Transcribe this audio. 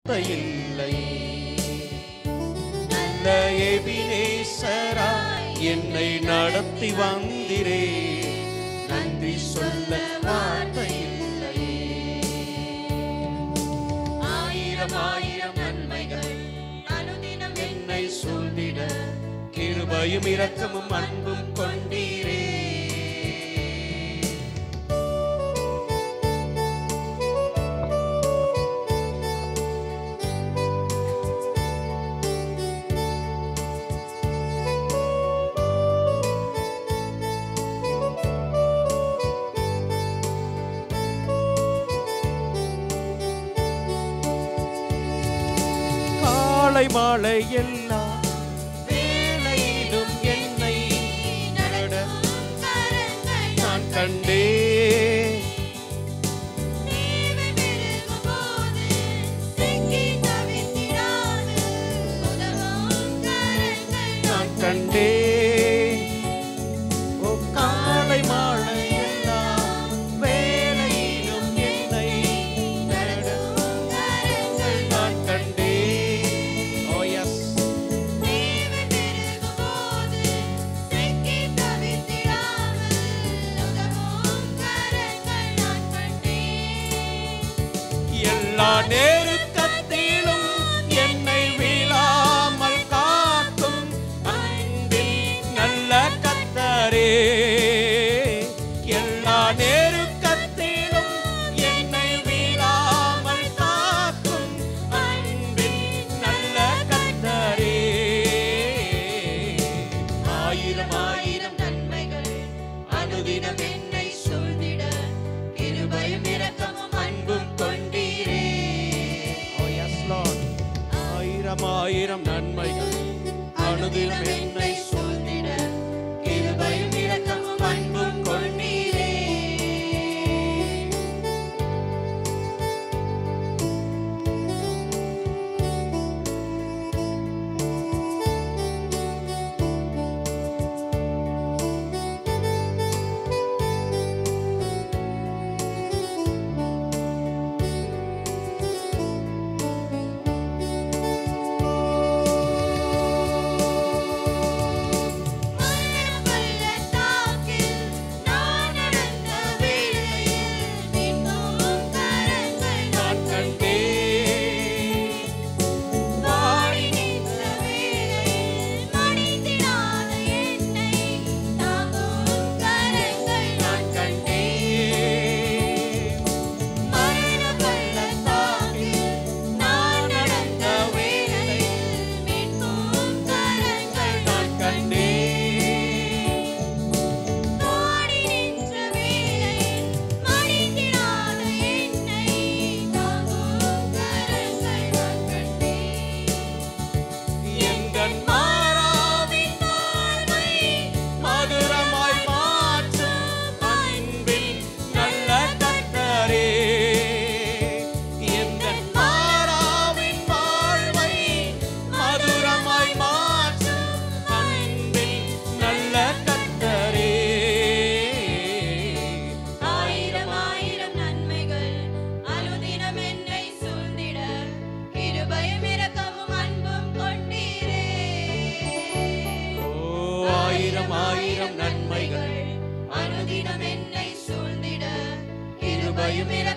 இல்லை நல்ல எபினேசரா என்னை நடத்தி வந்திரே நன்றி சொல்ல வார்த்தை இல்லை ஆயிரம் ஆயிரம் நன்மைகள் அனுதினம் என்னை சூழ்ந்திட கிருபையும் இரக்கமும் அன்பும் கொண்டீரே காலை மாலை எல்லாம் வேலையிலும் என்னை நட கரங்கள் நான் கண்டே தேவை பெருகும்போது சிக்கி தவித்திடாது உதவும் கரங்கள் நான் கண்டே ஓ காலை மாலை எல்லாம் வேலையிலும் என்னை நடத்தும் கரங்கள் நான் கண்டே ஓ எஸ் தேவை பெருகும்போது சிக்கி தவித்திடாமல் உதவும் கரங்கள் நான் கண்டேன் எல்லா நெருக்கத்திலும் என்னை வீழாமல் காக்கும் அன்பில் நல்ல கத்தரே எல்லா நெருக்கத்திலும் என்னை வீழாமல் காக்கும் அன்பில் நல்ல கத்தரே ஆயிரம் ஆயிரம் நன்மைகள் அனுதினம் என்னை சூழ்ந்திட கிருபையும் இரக்கமும் அன்பும் கொண்டீரே Oh, yes, Lord. ஆயிரம் ஆயிரம் நன்மைகள் அனுதினம் என்னை சூழ்ந்திட கிருபையும் இரக்கமும் அன்பும் கொண்டீரே மரண பள்ளத்தாக்கில் நான் நடந்த வேளையில் மீட்கும் கரங்கள் நான் கண்டேன் வாடி நின்ற வேளையில் மடிந்திடாத என்னை தாங்கும் கரங்கள் நான் கண்டேன் மரண பள்ளத்தாக்கில் நான் நடந்த வேளையில் மீட்கும் கரங்கள் நான் கண்டேன் வாடி நின்ற வேளையில் மடிந்திடாத என்னை தாங்கும் கரங்கள் நான் கண்டேன் எங்கள் மாறாவின் வாழ்வை மதுரமாய் மாற்றும் அன்பில் நல்ல கத்தரே எங்கள் மாறாவின் வாழ்வை மதுரமாய் மாற்றும் அன்பில் நல்ல கத்தரே ஆயிரம் ஆயிரம் நன்மைகள் அனுதினம் என்னை சூழ்ந்திட கிருபையும் இரக்கமும் அன்பும் கொண்டீரே ஓ ஆயிரம் ஆயிரம் நன்மைகள் அனுதினம் என்னை சூழ்ந்திட கிருபையும் இரக்கமும்